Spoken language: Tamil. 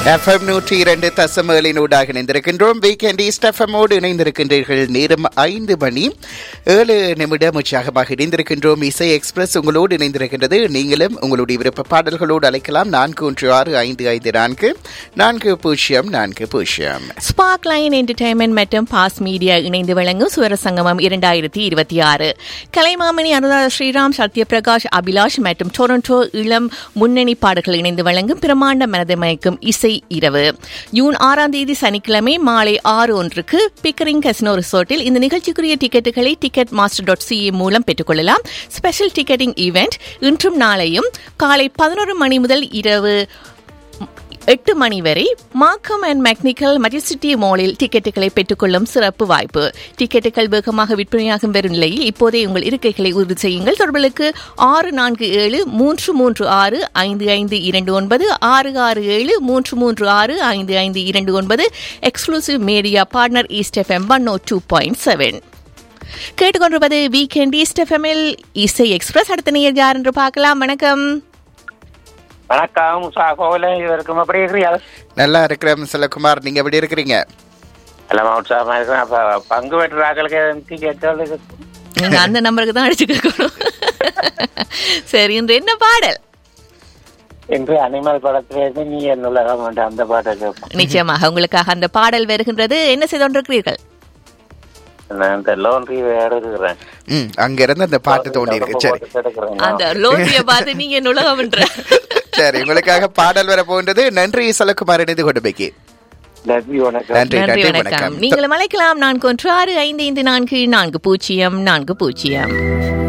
எஃப்எம் நூற்றி இரண்டு தசமகளினூடாக இணைந்திருக்கின்றோம் வீக்கெண்ட் ஈஸ்ட் எஃப்எம்மோடு இணைந்திருக்கின்றீர்கள் நேரம் ஐந்து மணி ஏழு நிமிடம் உற்சாகமாக இணைந்திருக்கின்றோம் இசை எக்ஸ்பிரஸ் உங்களோடு இணைந்திருக்கின்றது நீங்களும் உங்களுடைய விருப்ப பாடல்களோடு அழைக்கலாம் நான்கு ஒன்று ஆறு ஐந்து ஐந்து நான்கு நான்கு பூஜ்ஜியம் நான்கு பூஜ்ஜியம் ஸ்பார்க் லைன் என்டர்டைன்மெண்ட் மற்றும் பாஸ் மீடியா இணைந்து வழங்கும் சுவர சங்கமம் இரண்டாயிரத்தி இருபத்தி ஆறு கலைமாமணி அனுராதா ஸ்ரீராம் சத்யபிரகாஷ் அபிலாஷ் மற்றும் டொரண்டோ இளம் முன்னணி பாடல்கள் இணைந்து வழங்கும் பிரமாண்ட மனதை மயக்கும் இசை இரவு ஜூன் ஆறாம் தேதி சனிக்கிழமை மாலை ஆறு ஒன்றுக்கு பிக்கரிங் கசினோ ரிசோர்ட்டில் இந்த நிகழ்ச்சிக்குரிய டிக்கெட்டுகளை டிக்கெட் மாஸ்டர் டாட் சிஏ மூலம் பெற்றுக்கொள்ளலாம் ஸ்பெஷல் டிக்கெட்டிங் ஈவெண்ட் இன்றும் நாளையும் காலை பதினோரு மணி முதல் இரவு எட்டு மணி வரை மார்க்கம் அண்ட் மெக்னிக்கல் மஜிஸ்டிட்டி மாலில் டிக்கெட்டுகளை பெற்றுக்கொள்ளும் சிறப்பு வாய்ப்பு டிக்கெட்டுகள் வேகமாக விற்பனையாகும் வரும் நிலையில் இப்போதே உங்கள் இருக்கைகளை உறுதி செய்யுங்கள் தொடர்புகளுக்கு ஆறு நான்கு ஏழு மூன்று மூன்று ஆறு ஐந்து ஐந்து இரண்டு ஒன்பது ஆறு ஆறு ஏழு மூன்று மூன்று ஆறு ஐந்து ஐந்து இரண்டு ஒன்பது exclusive media partner east FM one O two point seven கேட்டுக்கொண்டிருப்பது வீக்கெண்ட் ஈஸ்ட் எஃப்எம்எல் இசை எக்ஸ்பிரஸ் அடுத்த நேர் யார் என்று பார்க்கலாம் வணக்கம் வணக்கம் சாகோல இவருக்கும் எப்படி இருக்கிறீங்க நல்லா இருக்கிறேன் செல்லகுமார் நீங்க எப்படி இருக்கிறீங்க எல்லாம் உற்சாகமா இருக்கிறேன் அப்ப பங்கு பெற்றாக்களுக்கு டிக்கெட் நீங்க அந்த நம்பருக்கு தான் அடிச்சு கேட்கணும் சரி இன்று என்ன பாடல் என்று அனிமல் படத்திலிருந்து நீ என் உலகம் என்ற அந்த பாட்டை கேட்போம் நிச்சயமாக உங்களுக்காக அந்த பாடல் வருகின்றது என்ன செய்து கொண்டிருக்கிறீர்கள் நான் இந்த லோன்ரி வேற இருக்கிறேன் ம் அங்கிருந்து அந்த பாட்டு தோண்டி இருக்கு சரி அந்த லோசிய பார்த்து நீங்க என்ன உலகம்ன்ற சரி உங்களுக்காக பாடல் வர போகின்றது நன்றி செல்லகுமார் இணைந்து கொண்டு நன்றி வணக்கம் நன்றி நன்றி நன்றி வணக்கம் வணக்கம் நீங்களும் அழைக்கலாம் நான்கு ஒன்று ஆறு ஐந்து ஐந்து நான்கு நான்கு பூஜ்ஜியம் நான்கு பூஜ்ஜியம்